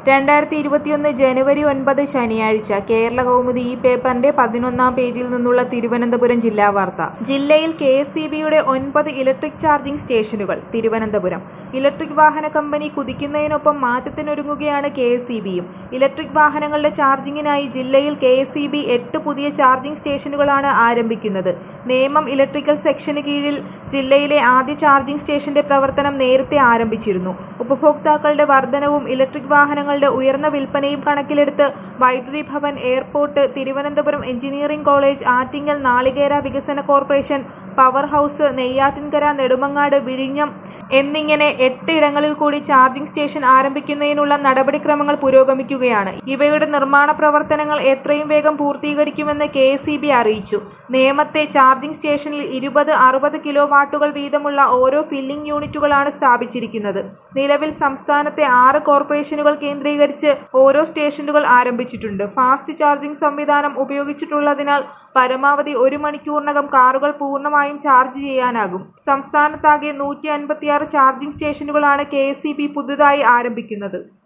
രണ്ടായിരത്തി ഇരുപത്തിയൊന്ന് ജനുവരി ഒൻപത് ശനിയാഴ്ച കേരള കൗമുദി ഈ പേപ്പറിന്റെ പതിനൊന്നാം പേജിൽ നിന്നുള്ള തിരുവനന്തപുരം ജില്ലാ വാർത്ത ജില്ലയിൽ കെ എസ് ഇ ബിയുടെ ഒൻപത് ഇലക്ട്രിക് ചാർജിംഗ് സ്റ്റേഷനുകൾ തിരുവനന്തപുരം ഇലക്ട്രിക് വാഹന കമ്പനി കുതിക്കുന്നതിനൊപ്പം മാറ്റത്തിനൊരുങ്ങുകയാണ് കെ എസ് ഇ ബിയും ഇലക്ട്രിക് വാഹനങ്ങളുടെ ചാർജിങ്ങിനായി ജില്ലയിൽ കെ എസ് ഇ ബി എട്ട് പുതിയ ചാർജിംഗ് സ്റ്റേഷനുകളാണ് ആരംഭിക്കുന്നത് നേമം ഇലക്ട്രിക്കൽ സെക്ഷന് കീഴിൽ ജില്ലയിലെ ആദ്യ ചാർജിംഗ് സ്റ്റേഷന്റെ പ്രവർത്തനം നേരത്തെ ആരംഭിച്ചിരുന്നു ഉപഭോക്താക്കളുടെ വർധനവും ഇലക്ട്രിക് വാഹനങ്ങളുടെ ഉയർന്ന വിൽപ്പനയും കണക്കിലെടുത്ത് Vaidyuthi Bhavan airport Thiruvananthapuram engineering college Attingal Nalikera Vikasana corporation power house Neyyattinkara Nedumangad വിഴിഞ്ഞം എന്നിങ്ങനെ എട്ട് ഇടങ്ങളിൽ കൂടി ചാർജിംഗ് സ്റ്റേഷൻ ആരംഭിക്കുന്നതിനുള്ള നടപടിക്രമങ്ങൾ പുരോഗമിക്കുകയാണ് ഇവയുടെ നിർമ്മാണ പ്രവർത്തനങ്ങൾ എത്രയും വേഗം പൂർത്തീകരിക്കുമെന്ന് കെ അറിയിച്ചു നേമത്തെ ചാർജിംഗ് സ്റ്റേഷനിൽ ഇരുപത് അറുപത് കിലോ വാട്ടുകൾ വീതമുള്ള ഓരോ ഫില്ലിംഗ് യൂണിറ്റുകളാണ് സ്ഥാപിച്ചിരിക്കുന്നത് നിലവിൽ സംസ്ഥാനത്തെ ആറ് കോർപ്പറേഷനുകൾ കേന്ദ്രീകരിച്ച് ഓരോ സ്റ്റേഷനുകൾ ആരംഭിച്ചിട്ടുണ്ട് ഫാസ്റ്റ് ചാർജിംഗ് സംവിധാനം ഉപയോഗിച്ചിട്ടുള്ളതിനാൽ പരമാവധി ഒരു മണിക്കൂറിനകം കാറുകൾ പൂർണ്ണമായും ചാർജ് ചെയ്യാനാകും സംസ്ഥാനത്താകെ നൂറ്റി അൻപത്തിയാറ് ചാർജിംഗ് സ്റ്റേഷനുകളാണ് കെ പുതുതായി ആരംഭിക്കുന്നത്